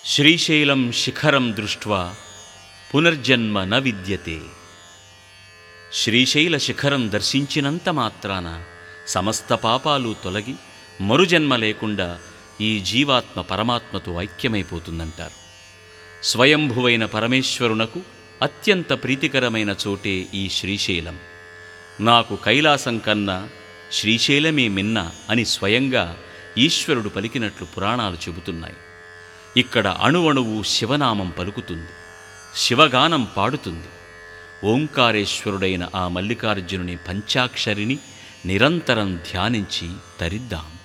శ్రీశైలం శిఖరం దృష్ట్వా పునర్జన్మ న విద్యతే శ్రీశైల శిఖరం దర్శించినంత మాత్రాన సమస్త పాపాలు తొలగి మరుజన్మ లేకుండా ఈ జీవాత్మ పరమాత్మతో ఐక్యమైపోతుందంటారు స్వయంభువైన పరమేశ్వరునకు అత్యంత ప్రీతికరమైన చోటే ఈ శ్రీశైలం నాకు కైలాసం కన్నా శ్రీశైలమే మిన్న అని స్వయంగా ఈశ్వరుడు పలికినట్లు పురాణాలు చెబుతున్నాయి ఇక్కడ అణువణువు శివనామం పలుకుతుంది శివగానం పాడుతుంది ఓంకారేశ్వరుడైన ఆ మల్లికార్జునుని పంచాక్షరిని నిరంతరం ధ్యానించి తరిద్దాం